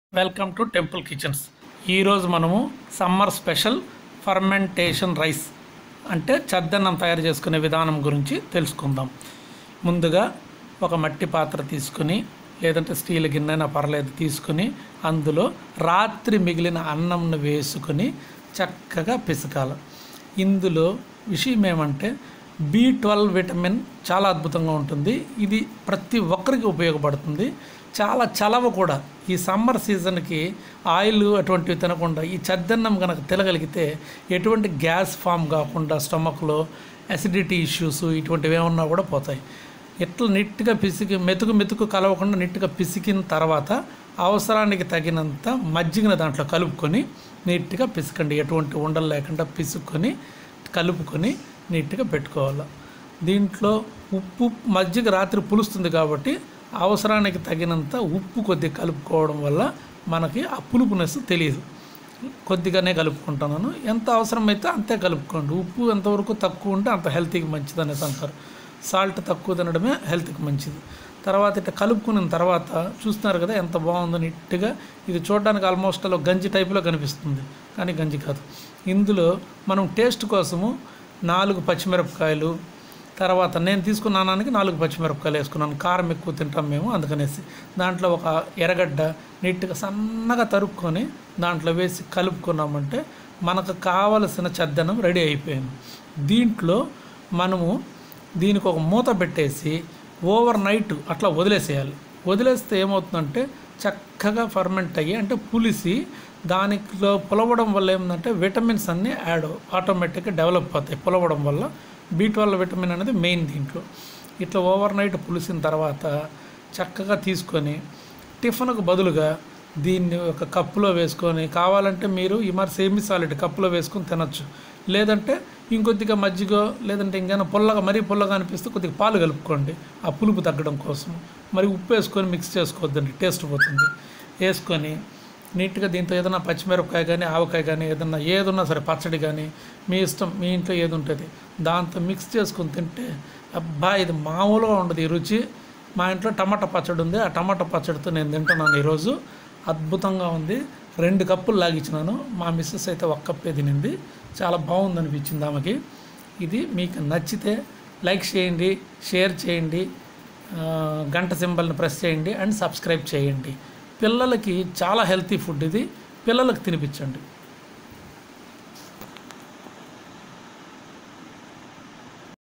welcome to temple kitchens ఈరోజు మనము summer special fermentation rice అంటే చద్దన్నం తయారు చేసుకునే విధానం గురించి తెలుసుకుందాం ముందుగా ఒక మట్టి పాత్ర తీసుకుని లేదంటే స్టీల్ గిన్నెనా పర్లేదు తీసుకుని అందులో రాత్రి మిగిలిన అన్నంను వేసుకుని చక్కగా పిసకాలి ఇందులో విషయం ఏమంటే బి ట్వెల్వ్ విటమిన్ చాలా అద్భుతంగా ఉంటుంది ఇది ప్రతి ఒక్కరికి ఉపయోగపడుతుంది చాలా చలవ కూడా ఈ సమ్మర్ సీజన్కి ఆయిల్ అటువంటివి తినకుండా ఈ చద్దన్నం కనుక తినగలిగితే ఎటువంటి గ్యాస్ ఫామ్ కాకుండా స్టమక్లో అసిడిటీ ఇష్యూస్ ఇటువంటివి ఏమన్నా కూడా పోతాయి ఎట్లా నీట్గా పిసికి మెతుకు మెతుకు కలవకుండా నీట్గా పిసికిన తర్వాత అవసరానికి తగినంత మజ్జిగను దాంట్లో కలుపుకొని నీట్గా పిసకండి ఎటువంటి ఉండలు లేకుండా పిసుక్కొని కలుపుకొని నీట్గా పెట్టుకోవాలి దీంట్లో ఉప్పు మజ్జిగ రాత్రి పులుస్తుంది కాబట్టి అవసరానికి తగినంత ఉప్పు కొద్దిగా కలుపుకోవడం వల్ల మనకి ఆ పులుపునెస్ తెలియదు కొద్దిగానే కలుపుకుంటున్నాను ఎంత అవసరమైతే అంతే కలుపుకోండి ఉప్పు ఎంతవరకు తక్కువ ఉంటే అంత హెల్త్కి మంచిది అనేసి అంటారు సాల్ట్ తక్కువ తినడమే హెల్త్కి మంచిది తర్వాత ఇట్లా కలుపుకున్న తర్వాత చూస్తున్నారు కదా ఎంత బాగుందో నీట్గా ఇది చూడడానికి ఆల్మోస్ట్ అలా గంజి టైపులో కనిపిస్తుంది కానీ గంజి కాదు ఇందులో మనం టేస్ట్ కోసము నాలుగు పచ్చిమిరపకాయలు తర్వాత నేను తీసుకున్న అన్నానికి నాలుగు పచ్చిమిరపకాయలు వేసుకున్నాను కారం ఎక్కువ తింటాం మేము అందుకనేసి దాంట్లో ఒక ఎర్రగడ్డ నీట్గా సన్నగా తరుక్కొని దాంట్లో వేసి కలుపుకున్నామంటే మనకు కావలసిన చద్దనం రెడీ అయిపోయింది దీంట్లో మనము దీనికి ఒక మూత పెట్టేసి ఓవర్ నైట్ అట్లా వదిలేసేయాలి వదిలేస్తే ఏమవుతుందంటే చక్కగా ఫర్మెంట్ అయ్యి అంటే పులిసి దానిలో పులవడం వల్ల ఏంటంటే విటమిన్స్ అన్నీ యాడ్ ఆటోమేటిక్గా డెవలప్ అవుతాయి పులవడం వల్ల బీ ట్వెల్వ్ విటమిన్ అనేది మెయిన్ దీంట్లో ఇట్లా ఓవర్ నైట్ పులిసిన తర్వాత చక్కగా తీసుకొని టిఫిన్కు బదులుగా దీన్ని ఒక కప్పులో వేసుకొని కావాలంటే మీరు ఈ మరి సేమి సాలిడ్ కప్పులో వేసుకొని తినొచ్చు లేదంటే ఇంకొద్దిగా మజ్జిగ లేదంటే ఇంకైనా పుల్లగా మరీ పుల్లగా అనిపిస్తే కొద్దిగా పాలు కలుపుకోండి ఆ పులుపు తగ్గడం కోసం మరి ఉప్పు వేసుకొని మిక్స్ చేసుకోవద్దండి టేస్ట్ పోతుంది వేసుకొని నీట్గా దీంతో ఏదైనా పచ్చిమిరపకాయ కానీ ఆవకాయ కానీ ఏదన్నా ఏదున్నా సరే పచ్చడి కానీ మీ ఇష్టం మీ ఇంట్లో ఏది ఉంటుంది దాంతో మిక్స్ చేసుకొని తింటే అబ్బా ఇది మామూలుగా ఉండదు ఈ రుచి మా ఇంట్లో టమాటా పచ్చడి ఉంది ఆ టమాటా పచ్చడితో నేను తింటున్నాను ఈరోజు అద్భుతంగా ఉంది రెండు కప్పులు లాగించినాను మా మిస్సెస్ అయితే ఒక కప్పే తినింది చాలా బాగుంది అనిపించింది ఆమెకి ఇది మీకు నచ్చితే లైక్ చేయండి షేర్ చేయండి ఆ, గంట సింబల్ని ప్రెస్ చేయండి అండ్ సబ్స్క్రైబ్ చేయండి పిల్లలకి చాలా హెల్తీ ఫుడ్ ఇది పిల్లలకు తినిపించండి